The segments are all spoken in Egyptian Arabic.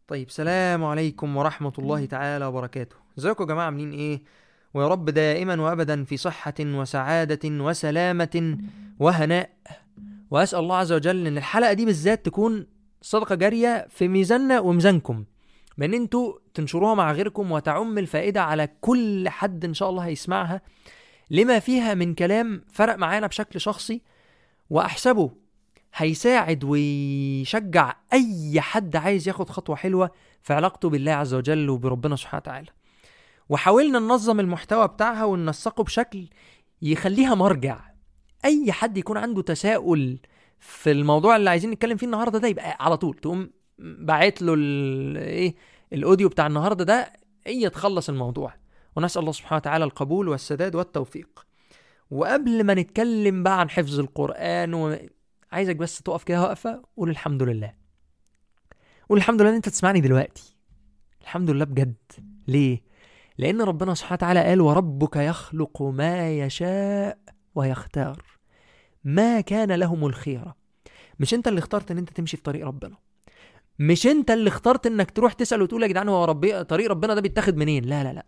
طيب سلام عليكم ورحمة الله تعالى وبركاته ازيكم يا جماعة عاملين ايه ويا رب دائما وابدا في صحة وسعادة وسلامة وهناء واسأل الله عز وجل ان الحلقة دي بالذات تكون صدقة جارية في ميزاننا وميزانكم بان انتوا تنشروها مع غيركم وتعم الفائدة على كل حد ان شاء الله هيسمعها لما فيها من كلام فرق معانا بشكل شخصي واحسبه هيساعد ويشجع اي حد عايز ياخد خطوه حلوه في علاقته بالله عز وجل وبربنا سبحانه وتعالى وحاولنا ننظم المحتوى بتاعها وننسقه بشكل يخليها مرجع اي حد يكون عنده تساؤل في الموضوع اللي عايزين نتكلم فيه النهارده ده يبقى على طول تقوم باعت له ال- ايه الاوديو بتاع النهارده ده هي تخلص الموضوع ونسال الله سبحانه وتعالى القبول والسداد والتوفيق وقبل ما نتكلم بقى عن حفظ القران و... عايزك بس تقف كده وقفه قول الحمد لله قول الحمد لله ان انت تسمعني دلوقتي الحمد لله بجد ليه لان ربنا سبحانه وتعالى قال وربك يخلق ما يشاء ويختار ما كان لهم الخيره مش انت اللي اخترت ان انت تمشي في طريق ربنا مش انت اللي اخترت انك تروح تسال وتقول يا جدعان هو ربي طريق ربنا ده بيتاخد منين لا لا لا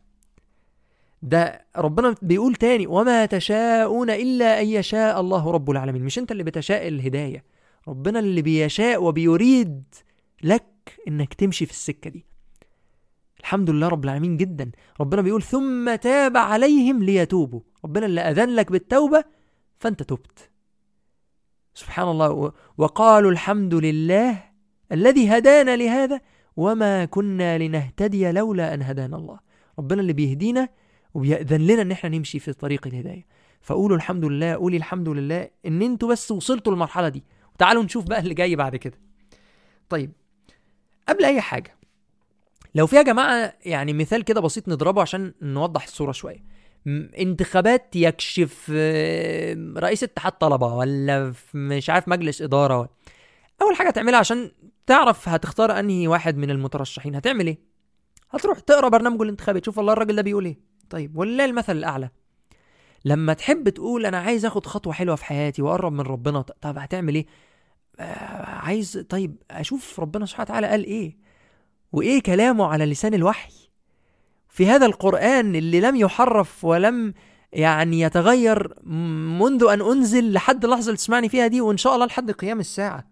ده ربنا بيقول تاني وما تشاءون الا ان يشاء الله رب العالمين مش انت اللي بتشاء الهدايه ربنا اللي بيشاء وبيريد لك انك تمشي في السكه دي الحمد لله رب العالمين جدا ربنا بيقول ثم تاب عليهم ليتوبوا ربنا اللي اذن لك بالتوبه فانت تبت سبحان الله و- وقالوا الحمد لله الذي هدانا لهذا وما كنا لنهتدي لولا ان هدانا الله ربنا اللي بيهدينا وبيأذن لنا ان احنا نمشي في طريق الهدايه فقولوا الحمد لله قولي الحمد لله ان انتوا بس وصلتوا للمرحله دي وتعالوا نشوف بقى اللي جاي بعد كده طيب قبل اي حاجه لو في يا جماعه يعني مثال كده بسيط نضربه عشان نوضح الصوره شويه م- انتخابات يكشف آه، رئيس اتحاد طلبه ولا في مش عارف مجلس اداره ولا. اول حاجه تعملها عشان تعرف هتختار انهي واحد من المترشحين هتعمل ايه هتروح تقرا برنامجه الانتخابي تشوف والله الراجل ده بيقول ايه طيب ولله المثل الاعلى لما تحب تقول انا عايز اخد خطوه حلوه في حياتي واقرب من ربنا ط- طب هتعمل ايه آه عايز طيب اشوف ربنا سبحانه وتعالى قال ايه وايه كلامه على لسان الوحي في هذا القران اللي لم يحرف ولم يعني يتغير م- منذ ان انزل لحد اللحظه اللي تسمعني فيها دي وان شاء الله لحد قيام الساعه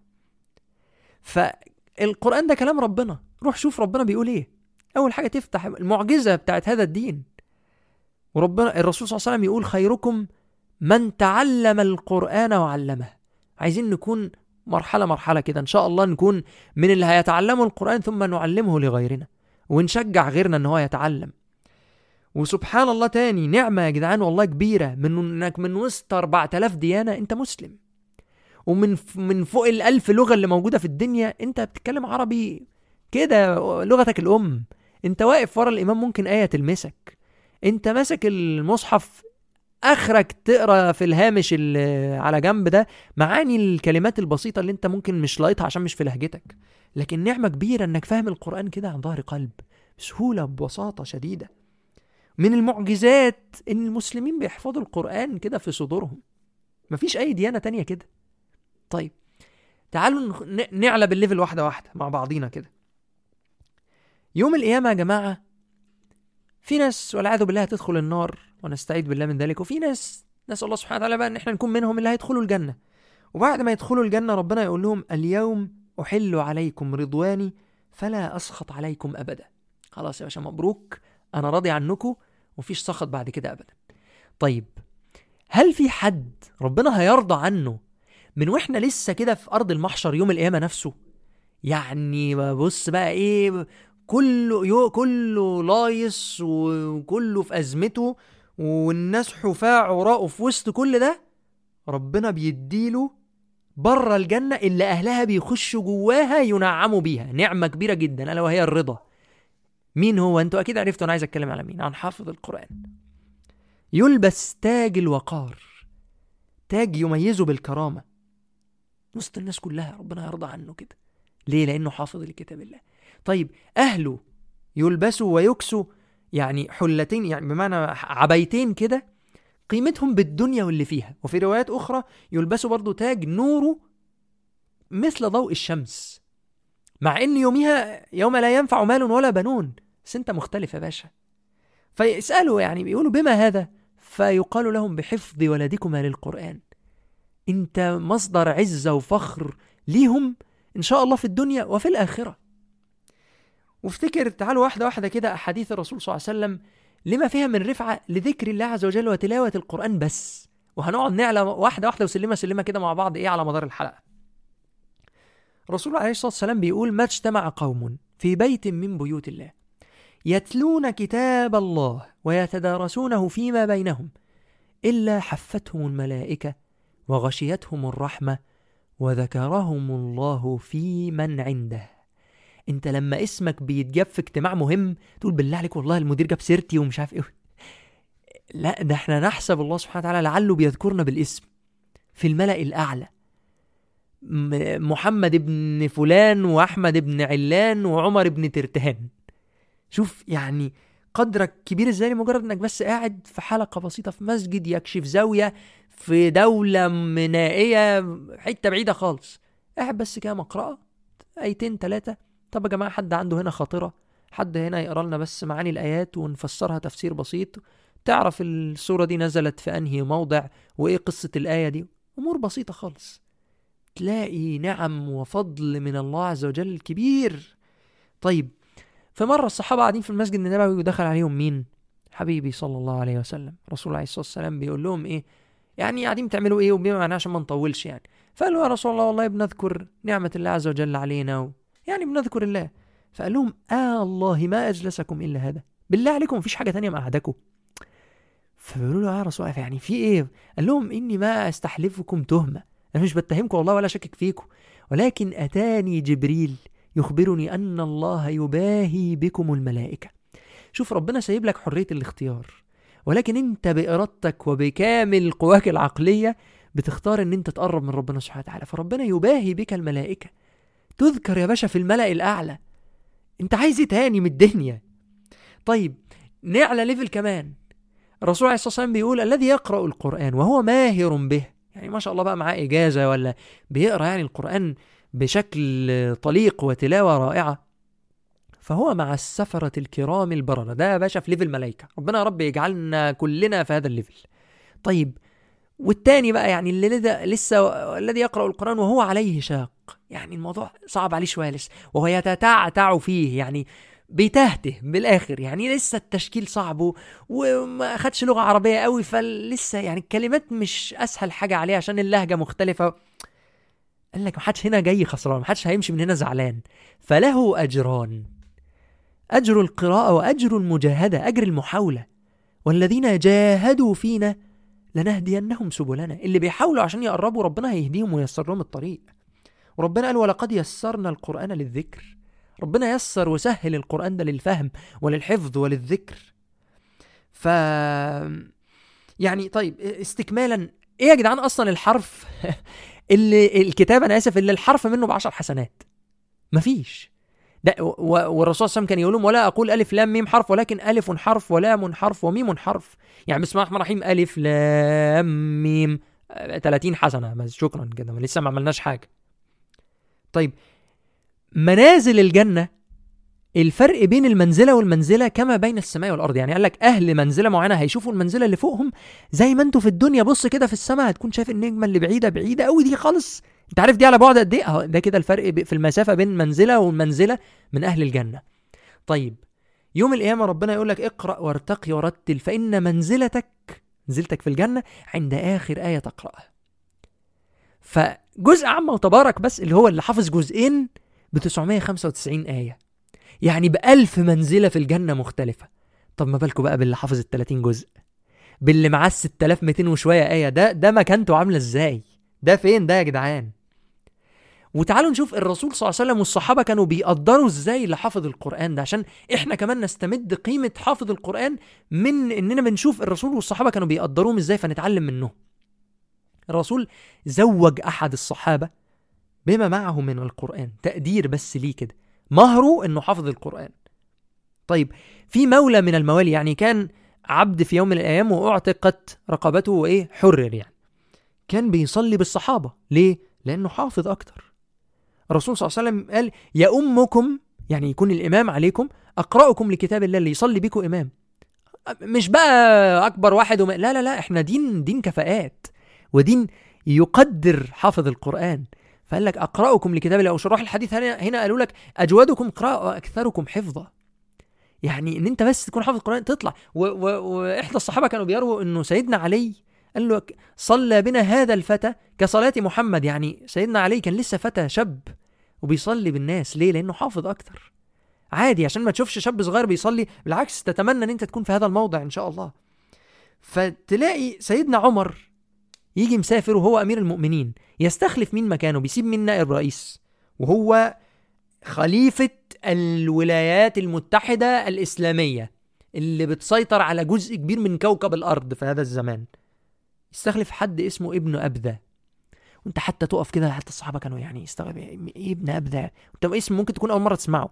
فالقران ده كلام ربنا روح شوف ربنا بيقول ايه اول حاجه تفتح المعجزه بتاعت هذا الدين وربنا الرسول صلى الله عليه وسلم يقول خيركم من تعلم القرآن وعلمه عايزين نكون مرحلة مرحلة كده إن شاء الله نكون من اللي هيتعلموا القرآن ثم نعلمه لغيرنا ونشجع غيرنا إن هو يتعلم وسبحان الله تاني نعمة يا جدعان والله كبيرة من إنك من وسط 4000 ديانة أنت مسلم ومن ف- من فوق الألف لغة اللي موجودة في الدنيا أنت بتتكلم عربي كده لغتك الأم أنت واقف ورا الإمام ممكن آية تلمسك انت ماسك المصحف اخرك تقرا في الهامش اللي على جنب ده معاني الكلمات البسيطه اللي انت ممكن مش لاقطها عشان مش في لهجتك لكن نعمه كبيره انك فاهم القران كده عن ظهر قلب بسهوله ببساطه شديده من المعجزات ان المسلمين بيحفظوا القران كده في صدورهم مفيش اي ديانه تانية كده طيب تعالوا نخ- ن- نعلى بالليفل واحده واحده مع بعضينا كده يوم القيامه يا جماعه في ناس والعياذ بالله هتدخل النار ونستعيذ بالله من ذلك وفي ناس نسأل الله سبحانه وتعالى بقى ان احنا نكون منهم اللي هيدخلوا الجنة وبعد ما يدخلوا الجنة ربنا يقول لهم اليوم أحل عليكم رضواني فلا أسخط عليكم أبدا خلاص يا باشا مبروك أنا راضي عنكم ومفيش سخط بعد كده أبدا طيب هل في حد ربنا هيرضى عنه من واحنا لسه كده في أرض المحشر يوم القيامة نفسه يعني بص بقى ايه كله يو كله لايص وكله في ازمته والناس حفاة عراء في وسط كل ده ربنا بيديله بره الجنة اللي أهلها بيخشوا جواها ينعموا بيها نعمة كبيرة جدا ألا وهي الرضا مين هو أنتوا أكيد عرفتوا أنا عايز أتكلم على مين عن حافظ القرآن يلبس تاج الوقار تاج يميزه بالكرامة وسط الناس كلها ربنا يرضى عنه كده ليه لأنه حافظ لكتاب الله طيب أهله يلبسوا ويكسوا يعني حلتين يعني بمعنى عبيتين كده قيمتهم بالدنيا واللي فيها وفي روايات أخرى يلبسوا برضو تاج نوره مثل ضوء الشمس مع ان يوميها يوم لا ينفع مال ولا بنون بس انت مختلف يا باشا فيسالوا يعني بيقولوا بما هذا فيقال لهم بحفظ ولدكما للقران انت مصدر عزه وفخر ليهم ان شاء الله في الدنيا وفي الاخره وافتكر تعالوا واحده واحده كده احاديث الرسول صلى الله عليه وسلم لما فيها من رفعه لذكر الله عز وجل وتلاوه القران بس وهنقعد نعلى واحده واحده وسلمه سلمه كده مع بعض ايه على مدار الحلقه الرسول عليه الصلاه والسلام بيقول ما اجتمع قوم في بيت من بيوت الله يتلون كتاب الله ويتدارسونه فيما بينهم الا حفتهم الملائكه وغشيتهم الرحمه وذكرهم الله في من عنده انت لما اسمك بيتجاب في اجتماع مهم تقول بالله عليك والله المدير جاب سيرتي ومش عارف ايه لا ده احنا نحسب الله سبحانه وتعالى لعله بيذكرنا بالاسم في الملأ الأعلى محمد بن فلان وأحمد بن علان وعمر بن ترتهان شوف يعني قدرك كبير ازاي لمجرد انك بس قاعد في حلقة بسيطة في مسجد يكشف زاوية في دولة نائية حتة بعيدة خالص قاعد بس كده مقرأة ايتين ثلاثة طب يا جماعة حد عنده هنا خاطرة حد هنا يقرا لنا بس معاني الآيات ونفسرها تفسير بسيط تعرف السورة دي نزلت في أنهي موضع وإيه قصة الآية دي أمور بسيطة خالص تلاقي نعم وفضل من الله عز وجل كبير طيب فمرة الصحابة قاعدين في المسجد النبوي ودخل عليهم مين حبيبي صلى الله عليه وسلم رسول عليه الصلاة والسلام بيقول لهم إيه يعني قاعدين بتعملوا إيه وبما معناه عشان ما نطولش يعني فقالوا يا رسول الله والله بنذكر نعمة الله عز وجل علينا و... يعني بنذكر الله فقال لهم آه الله ما أجلسكم إلا هذا بالله عليكم مفيش حاجة تانية مقعدكم فبيقولوا له يا رسول الله يعني في ايه قال لهم اني ما استحلفكم تهمه انا مش بتهمكم والله ولا شكك فيكم ولكن اتاني جبريل يخبرني ان الله يباهي بكم الملائكه شوف ربنا سايب لك حريه الاختيار ولكن انت بارادتك وبكامل قواك العقليه بتختار ان انت تقرب من ربنا سبحانه وتعالى فربنا يباهي بك الملائكه تذكر يا باشا في الملأ الاعلى انت عايز ايه تاني من الدنيا طيب نعلى ليفل كمان الرسول عليه الصلاه والسلام بيقول الذي يقرا القران وهو ماهر به يعني ما شاء الله بقى معاه اجازه ولا بيقرا يعني القران بشكل طليق وتلاوه رائعه فهو مع السفرة الكرام البررة ده يا باشا في ليفل ملايكة ربنا يا رب يجعلنا كلنا في هذا الليفل طيب والتاني بقى يعني اللي لسه الذي يقرأ القرآن وهو عليه شاق يعني الموضوع صعب عليه شوية لسه وهو يتتعتع فيه يعني بيتهته بالاخر يعني لسه التشكيل صعب وما اخدش لغه عربيه قوي فلسه يعني الكلمات مش اسهل حاجه عليه عشان اللهجه مختلفه قال لك محدش هنا جاي خسران محدش هيمشي من هنا زعلان فله اجران اجر القراءه واجر المجاهده اجر المحاوله والذين جاهدوا فينا لنهدينهم سبلنا اللي بيحاولوا عشان يقربوا ربنا هيهديهم وييسر لهم الطريق وربنا قال ولقد يسرنا القران للذكر ربنا يسر وسهل القرآن ده للفهم وللحفظ وللذكر ف يعني طيب استكمالا ايه يا جدعان اصلا الحرف اللي الكتاب انا اسف اللي الحرف منه بعشر حسنات مفيش ده والرسول صلى الله عليه وسلم كان يقول لهم ولا اقول الف لام ميم حرف ولكن الف حرف ولام حرف وميم حرف يعني بسم الله الرحمن الرحيم الف لام ميم 30 حسنه بس شكرا كده لسه ما عملناش حاجه طيب منازل الجنة الفرق بين المنزلة والمنزلة كما بين السماء والأرض يعني قال لك أهل منزلة معينة هيشوفوا المنزلة اللي فوقهم زي ما انتوا في الدنيا بص كده في السماء هتكون شايف النجمة اللي بعيدة بعيدة قوي دي خالص انت عارف دي على بعد قد ايه ده كده الفرق في المسافة بين منزلة والمنزلة من أهل الجنة طيب يوم القيامة ربنا يقول لك اقرأ وارتقي ورتل فإن منزلتك منزلتك في الجنة عند آخر آية تقرأها فجزء عام وتبارك بس اللي هو اللي حافظ جزئين ب 995 آية يعني ب 1000 منزلة في الجنة مختلفة طب ما بالكم بقى باللي حافظ ال 30 جزء باللي معاه 6200 وشوية آية ده ده مكانته عاملة ازاي ده فين ده يا جدعان وتعالوا نشوف الرسول صلى الله عليه وسلم والصحابة كانوا بيقدروا ازاي اللي حافظ القرآن ده عشان احنا كمان نستمد قيمة حافظ القرآن من اننا بنشوف الرسول والصحابة كانوا بيقدروهم ازاي فنتعلم منهم الرسول زوج احد الصحابة بما معه من القرآن تقدير بس ليه كده مهره انه حافظ القرآن طيب في مولى من الموالي يعني كان عبد في يوم من الايام واعتقت رقبته وايه حرر يعني كان بيصلي بالصحابة ليه؟ لانه حافظ اكتر الرسول صلى الله عليه وسلم قال يا أمكم يعني يكون الإمام عليكم أقرأكم لكتاب الله اللي يصلي بيكم إمام مش بقى أكبر واحد وما لا لا لا إحنا دين دين كفاءات ودين يقدر حافظ القرآن فقال لك أقرأكم لكتاب الله وشراح الحديث هنا, هنا قالوا لك أجودكم قراءة وأكثركم حفظا يعني ان انت بس تكون حافظ القران تطلع و و واحدى الصحابه كانوا بيرووا انه سيدنا علي قال له صلى بنا هذا الفتى كصلاه محمد يعني سيدنا علي كان لسه فتى شاب وبيصلي بالناس ليه لانه حافظ اكتر عادي عشان ما تشوفش شاب صغير بيصلي بالعكس تتمنى ان انت تكون في هذا الموضع ان شاء الله فتلاقي سيدنا عمر يجي مسافر وهو امير المؤمنين يستخلف مين مكانه بيسيب مين نائب رئيس وهو خليفة الولايات المتحدة الإسلامية اللي بتسيطر على جزء كبير من كوكب الأرض في هذا الزمان يستخلف حد اسمه ابن أبذة وانت حتى تقف كده حتى الصحابة كانوا يعني يستغرب ايه ابن أبذة انت اسم ممكن تكون أول مرة تسمعه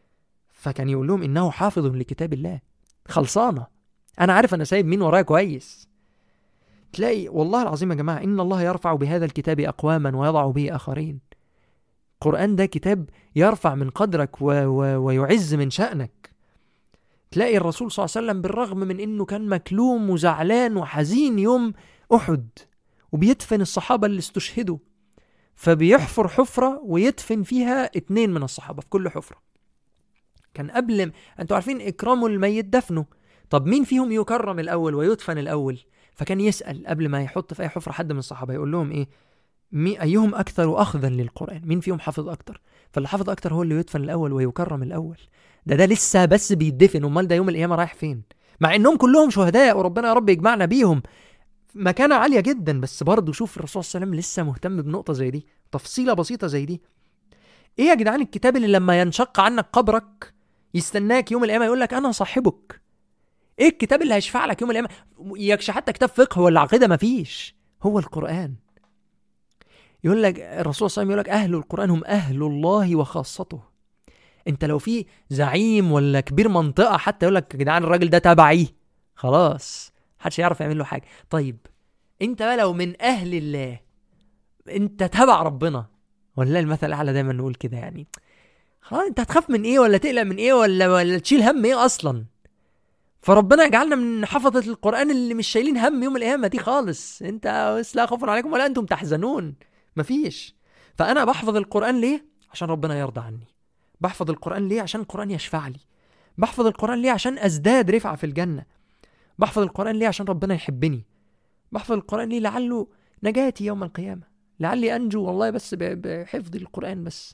فكان يقول لهم إنه حافظ لكتاب الله خلصانة أنا عارف أنا سايب مين ورايا كويس تلاقي والله العظيم يا جماعة إن الله يرفع بهذا الكتاب أقواما ويضع به آخرين القرآن ده كتاب يرفع من قدرك و... و... ويعز من شأنك تلاقي الرسول صلى الله عليه وسلم بالرغم من انه كان مكلوم وزعلان وحزين يوم احد وبيدفن الصحابة اللي استشهدوا فبيحفر حفرة ويدفن فيها اتنين من الصحابة في كل حفرة كان قبل انتوا عارفين اكرام الميت دفنه طب مين فيهم يكرم الاول ويدفن الاول فكان يسأل قبل ما يحط في اي حفرة حد من الصحابة يقول لهم ايه مي أيهم أكثر أخذا للقرآن مين فيهم حافظ أكتر فاللي حافظ أكتر هو اللي يدفن الأول ويكرم الأول ده ده لسه بس بيدفن أمال ده يوم القيامة رايح فين مع إنهم كلهم شهداء وربنا يا رب يجمعنا بيهم مكانة عالية جدا بس برضه شوف الرسول صلى الله عليه وسلم لسه مهتم بنقطة زي دي تفصيلة بسيطة زي دي ايه يا جدعان الكتاب اللي لما ينشق عنك قبرك يستناك يوم القيامة يقول لك أنا صاحبك ايه الكتاب اللي هيشفع لك يوم القيامة يكش حتى كتاب فقه ولا عقيدة مفيش هو القرآن يقول لك الرسول صلى الله عليه وسلم يقول لك أهل القرآن هم أهل الله وخاصته أنت لو في زعيم ولا كبير منطقة حتى يقول لك يا جدعان الراجل ده تبعي خلاص محدش يعرف يعمل له حاجة طيب أنت بقى لو من أهل الله أنت تبع ربنا ولا المثل الأعلى دايما نقول كده يعني خلاص أنت هتخاف من إيه ولا تقلق من إيه ولا ولا تشيل هم إيه أصلا فربنا يجعلنا من حفظة القرآن اللي مش شايلين هم يوم القيامة دي خالص انت بس لا خوف عليكم ولا انتم تحزنون مفيش فأنا بحفظ القرآن ليه؟ عشان ربنا يرضى عني بحفظ القرآن ليه؟ عشان القرآن يشفع لي بحفظ القرآن ليه؟ عشان أزداد رفعة في الجنة بحفظ القرآن ليه؟ عشان ربنا يحبني بحفظ القرآن ليه؟ لعله نجاتي يوم القيامة لعلي أنجو والله بس بحفظ القرآن بس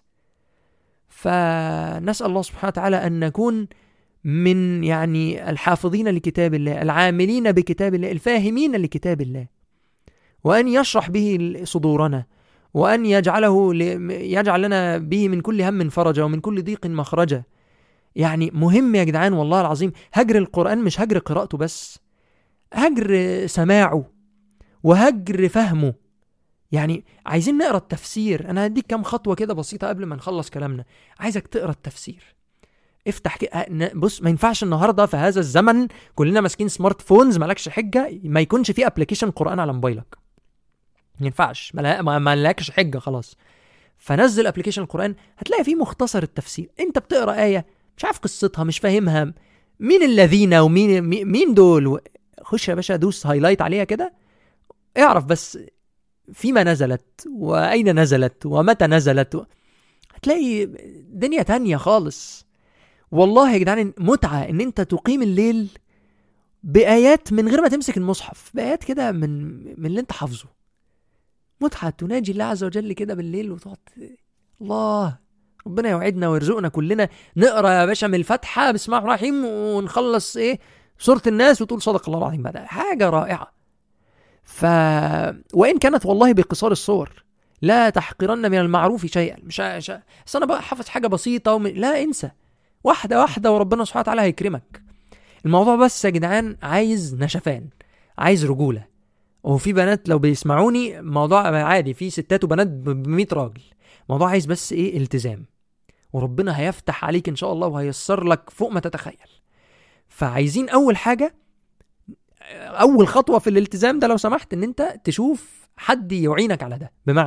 فنسأل الله سبحانه وتعالى أن نكون من يعني الحافظين لكتاب الله العاملين بكتاب الله الفاهمين لكتاب الله وأن يشرح به صدورنا وأن يجعله يجعل لنا به من كل هم فرجا ومن كل ضيق مخرجا يعني مهم يا جدعان والله العظيم هجر القرآن مش هجر قراءته بس هجر سماعه وهجر فهمه يعني عايزين نقرا التفسير انا هديك كام خطوه كده بسيطه قبل ما نخلص كلامنا عايزك تقرا التفسير افتح كده بص ما ينفعش النهارده في هذا الزمن كلنا ماسكين سمارت فونز مالكش حجه ما يكونش في ابلكيشن قران على موبايلك ما ينفعش ما, ما لكش حجه خلاص فنزل ابلكيشن القران هتلاقي فيه مختصر التفسير انت بتقرا ايه مش عارف قصتها مش فاهمها مين الذين ومين مين دول خش يا باشا دوس هايلايت عليها كده اعرف بس فيما نزلت واين نزلت ومتى نزلت هتلاقي دنيا تانية خالص والله يا جدعان متعة ان انت تقيم الليل بآيات من غير ما تمسك المصحف بآيات كده من من اللي انت حافظه متعة تناجي الله عز وجل كده بالليل وتقعد الله ربنا يوعدنا ويرزقنا كلنا نقرا يا باشا من الفاتحه بسم الله الرحمن الرحيم ونخلص ايه سوره الناس وتقول صدق الله العظيم بعد حاجه رائعه ف وان كانت والله بقصار الصور لا تحقرن من المعروف شيئا مش مش انا بقى حافظ حاجه بسيطه وم... لا انسى واحده واحده وربنا سبحانه وتعالى هيكرمك الموضوع بس يا جدعان عايز نشفان عايز رجوله وفي بنات لو بيسمعوني موضوع عادي في ستات وبنات ب 100 راجل موضوع عايز بس ايه التزام وربنا هيفتح عليك ان شاء الله وهيسر لك فوق ما تتخيل فعايزين اول حاجه اول خطوه في الالتزام ده لو سمحت ان انت تشوف حد يعينك على ده بمعنى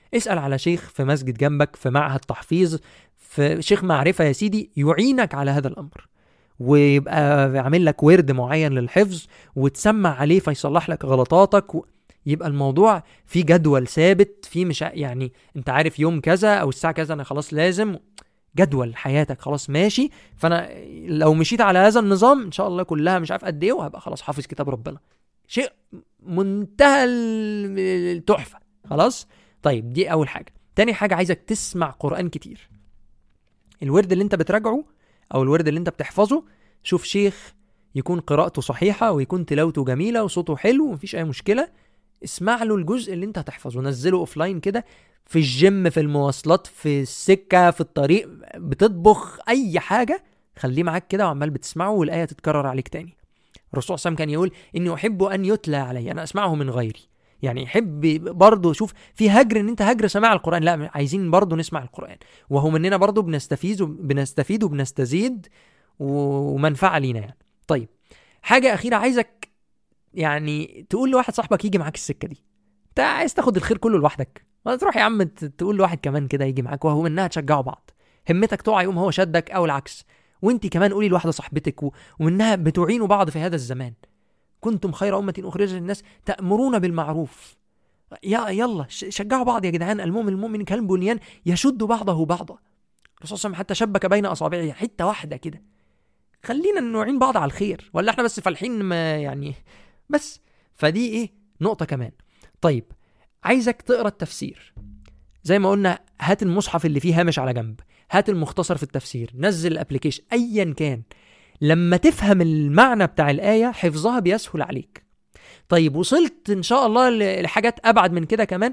اسال على شيخ في مسجد جنبك في معهد تحفيظ في شيخ معرفه يا سيدي يعينك على هذا الامر ويبقى عامل لك ورد معين للحفظ وتسمع عليه فيصلح لك غلطاتك و... يبقى الموضوع في جدول ثابت في مش يعني انت عارف يوم كذا او الساعه كذا انا خلاص لازم جدول حياتك خلاص ماشي فانا لو مشيت على هذا النظام ان شاء الله كلها مش عارف قد ايه وهبقى خلاص حافظ كتاب ربنا شيء منتهى التحفه خلاص طيب دي اول حاجه تاني حاجه عايزك تسمع قران كتير الورد اللي انت بتراجعه او الورد اللي انت بتحفظه شوف شيخ يكون قراءته صحيحه ويكون تلاوته جميله وصوته حلو ومفيش اي مشكله اسمع له الجزء اللي انت هتحفظه نزله اوف لاين كده في الجيم في المواصلات في السكه في الطريق بتطبخ اي حاجه خليه معاك كده وعمال بتسمعه والايه تتكرر عليك تاني الرسول صلى الله عليه وسلم كان يقول اني احب ان يتلى علي انا اسمعه من غيري يعني يحب برضه شوف في هجر ان انت هجر سماع القران لا عايزين برضه نسمع القران وهو مننا برضه بنستفيد بنستفيد وبنستزيد ومنفعه لينا يعني طيب حاجه اخيره عايزك يعني تقول لواحد صاحبك يجي معاك السكه دي انت عايز تاخد الخير كله لوحدك ما تروح يا عم تقول لواحد كمان كده يجي معاك وهو منها تشجعوا بعض همتك تقع يوم هو شدك او العكس وانت كمان قولي لواحده صاحبتك و... ومنها بتعينوا بعض في هذا الزمان كنتم خير أمة أخرجت للناس تأمرون بالمعروف يا يلا شجعوا بعض يا جدعان المؤمن المؤمن كالبنيان يشد بعضه بعضا الرسول صلى الله عليه وسلم حتى شبك بين أصابعه حتة واحدة كده خلينا نعين بعض على الخير ولا احنا بس فالحين ما يعني بس فدي ايه نقطة كمان طيب عايزك تقرا التفسير زي ما قلنا هات المصحف اللي فيه هامش على جنب هات المختصر في التفسير نزل الابلكيشن ايا كان لما تفهم المعنى بتاع الآية حفظها بيسهل عليك طيب وصلت إن شاء الله لحاجات أبعد من كده كمان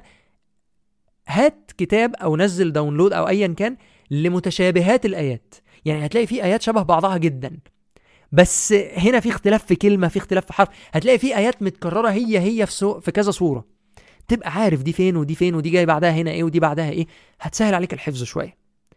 هات كتاب أو نزل داونلود أو أيا كان لمتشابهات الآيات يعني هتلاقي في آيات شبه بعضها جدا بس هنا في اختلاف في كلمة في اختلاف في حرف هتلاقي في آيات متكررة هي هي في, سو... في كذا صورة تبقى عارف دي فين ودي فين ودي جاي بعدها هنا ايه ودي بعدها ايه هتسهل عليك الحفظ شوية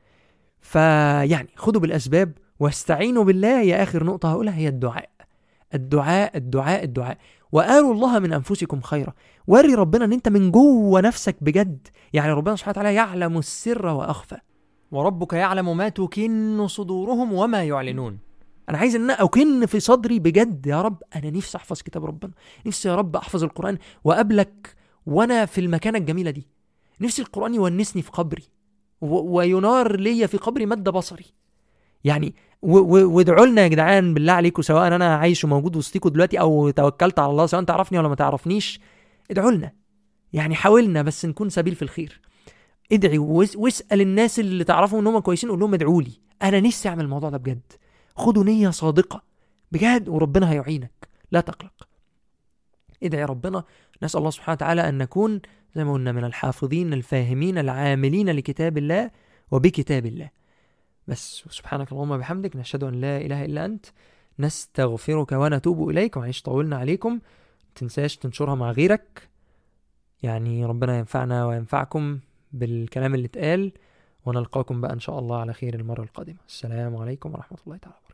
فيعني خدوا بالأسباب واستعينوا بالله هي آخر نقطة هقولها هي الدعاء الدعاء الدعاء الدعاء وقالوا الله من أنفسكم خيرا وري ربنا أن أنت من جوه نفسك بجد يعني ربنا سبحانه وتعالى يعلم السر وأخفى وربك يعلم ما تكن صدورهم وما يعلنون انا عايز ان اكن في صدري بجد يا رب انا نفسي احفظ كتاب ربنا نفسي يا رب احفظ القران وقابلك وانا في المكانه الجميله دي نفسي القران يونسني في قبري وينار ليا في قبري مد بصري يعني وادعوا لنا يا جدعان بالله عليكم سواء انا عايش وموجود وسطيكم دلوقتي او توكلت على الله سواء تعرفني ولا ما تعرفنيش ادعوا لنا يعني حاولنا بس نكون سبيل في الخير ادعي واسال الناس اللي تعرفوا ان هم كويسين قول لهم ادعوا لي انا نفسي اعمل الموضوع ده بجد خدوا نيه صادقه بجد وربنا هيعينك لا تقلق ادعي ربنا نسال الله سبحانه وتعالى ان نكون زي ما قلنا من الحافظين الفاهمين العاملين لكتاب الله وبكتاب الله بس سبحانك اللهم وبحمدك نشهد أن لا إله إلا أنت نستغفرك ونتوب إليك معلش طولنا عليكم تنساش تنشرها مع غيرك يعني ربنا ينفعنا وينفعكم بالكلام اللي اتقال ونلقاكم بقى إن شاء الله على خير المرة القادمة السلام عليكم ورحمة الله تعالى